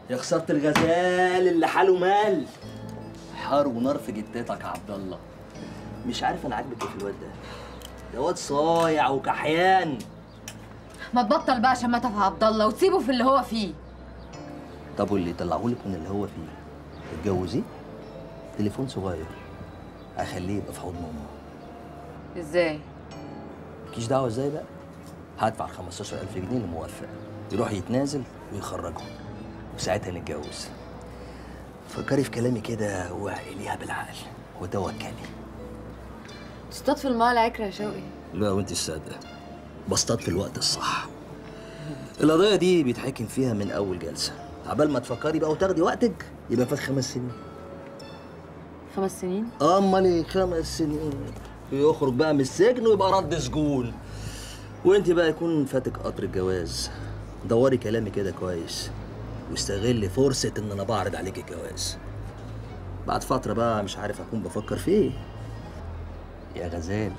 يا خساره الغزال اللي حاله مال حار ونار في جتتك يا عبد الله مش عارف انا عاجبك ايه في الواد ده ده واد صايع وكحيان ما تبطل بقى شماتة في عبد الله وتسيبه في اللي هو فيه طب واللي طلعهولك من اللي هو فيه اتجوزيه تليفون صغير هخليه يبقى في حضن امه ازاي مالكيش دعوه ازاي بقى هدفع ال 15000 جنيه لموفق يروح يتنازل ويخرجهم وساعتها نتجوز فكري في كلامي كده واعقليها بالعقل وتوكلي تصطاد في الماء العكرة يا شوقي لا وانت الصادقه بصطاد في الوقت الصح القضيه دي بيتحكم فيها من اول جلسه عبال ما تفكري بقى وتاخدي وقتك يبقى فات خمس سنين خمس سنين امال ايه خمس سنين يخرج بقى من السجن ويبقى رد سجون وانت بقى يكون فاتك قطر الجواز دوري كلامي كده كويس واستغلي فرصة ان انا بعرض عليك الجواز بعد فترة بقى مش عارف اكون بفكر في ايه يا غزال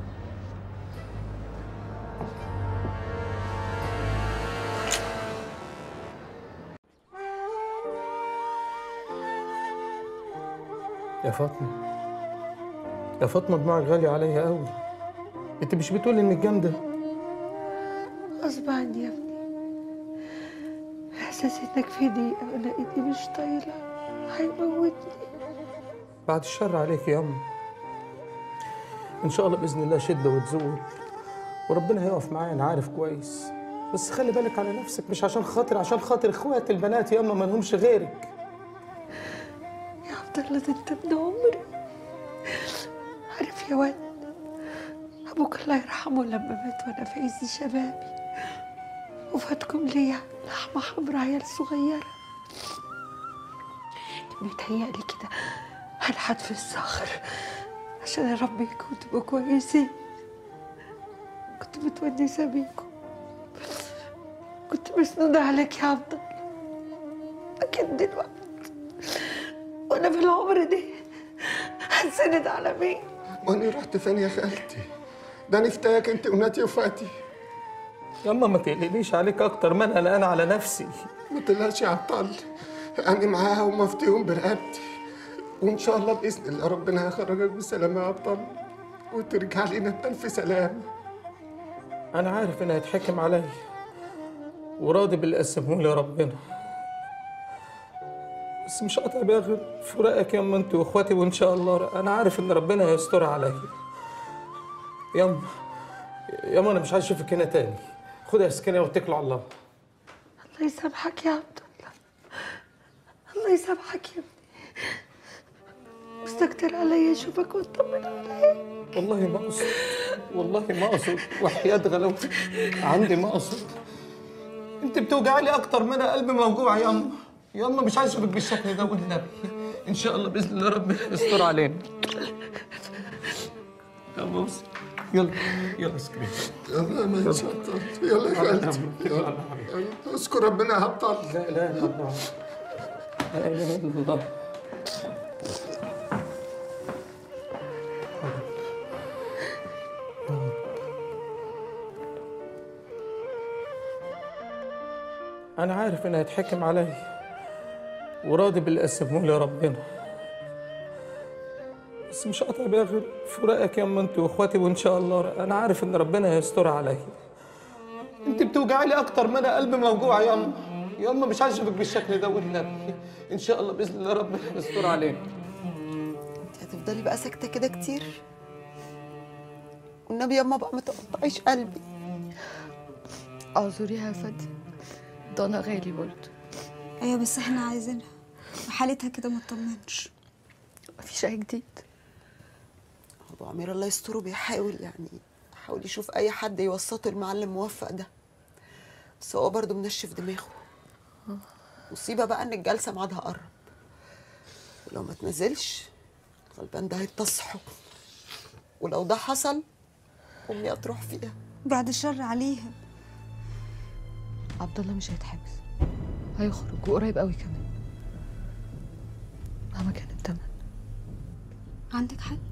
يا فاطمة يا فاطمة دموعك غالية عليا قوي انت مش بتقولي انك جامدة غصب عني يا ابني احساس انك في دقيقة وانا ايدي مش طايلة هيموتني بعد الشر عليك يا أم إن شاء الله بإذن الله شدة وتزول وربنا هيقف معايا أنا عارف كويس بس خلي بالك على نفسك مش عشان خاطر عشان خاطر إخوات البنات يا أما ما لهمش غيرك يا عبد الله ده انت ابن عمري عارف يا واد ابوك الله يرحمه لما مات وانا في عز شبابي وفاتكم ليا لحمة حمرا عيال صغيرة متهيألي كده هنحت في الصخر عشان اربيكم وتبقوا كويسين كنت متونسة بيكم كنت مسنودة عليك يا عبد الله لكن دلوقتي وانا في العمر ده هنسند على مين وانا رحت فين يا خالتي ده انا فتاك انت وناتي وفاتي يا أما ما تقلقنيش عليك أكتر ما أنا قلقان على نفسي ما تقلقش يا عطال انا معاها ومفتيهم برقبتي وان شاء الله باذن الله ربنا هيخرجك بالسلامه يا عطال وترجع لنا بألف سلامه أنا عارف إن هيتحكم عليا وراضي باللي قسمه لي ربنا بس مش قاطع بيها غير فراقك ياما انت واخواتي وان شاء الله انا عارف ان ربنا هيستر عليا ياما ياما انا مش عايز اشوفك هنا تاني خدها سكينه واتكلوا على الله الله يسامحك يا عبد الله الله يسامحك يا ابني مستكتر عليا اشوفك واطمن عليك والله ما اقصد والله ما اقصد وحياة غلاوتك عندي ما اقصد انت بتوجعي لي اكتر من أنا قلبي موجوع ياما ياما مش عايز اشوفك بالشكل ده والنبي ان شاء الله باذن الله ربنا يستر علينا يلا بص يلا يلا سكرين يلا ما ان شاء الله يلا يا خالتي يلا. يلا. اذكر ربنا يا عطال لا اله الا الله لا اله الا الله أنا عارف إن هيتحكم عليا وراضي باللي قسمه لي ربنا بس مش قاطع بيها غير فراقك ياما انت واخواتي وان شاء الله انا عارف ان ربنا هيستر عليا انت بتوجعي لي اكتر ما انا قلبي موجوع ياما ياما مش عايز اشوفك بالشكل ده والنبي ان شاء الله باذن الله ربنا يستر علينا انت هتفضلي بقى ساكته كده كتير والنبي ياما بقى ما تقطعيش قلبي اعذريها يا فادي ده انا غالي برضه ايوه بس احنا عايزينها وحالتها كده ما تطمنش مفيش اي جديد ابو عمير الله يستره بيحاول يعني حاول يشوف اي حد يوسطه المعلم موفق ده بس هو برضه منشف دماغه مصيبه بقى ان الجلسه ميعادها قرب ولو ما تنزلش غلبان ده هيتصحوا ولو ده حصل امي هتروح فيها بعد الشر عليها عبد الله مش هيتحبس هيخرج وقريب قوي كمان مهما كان التمن عندك حق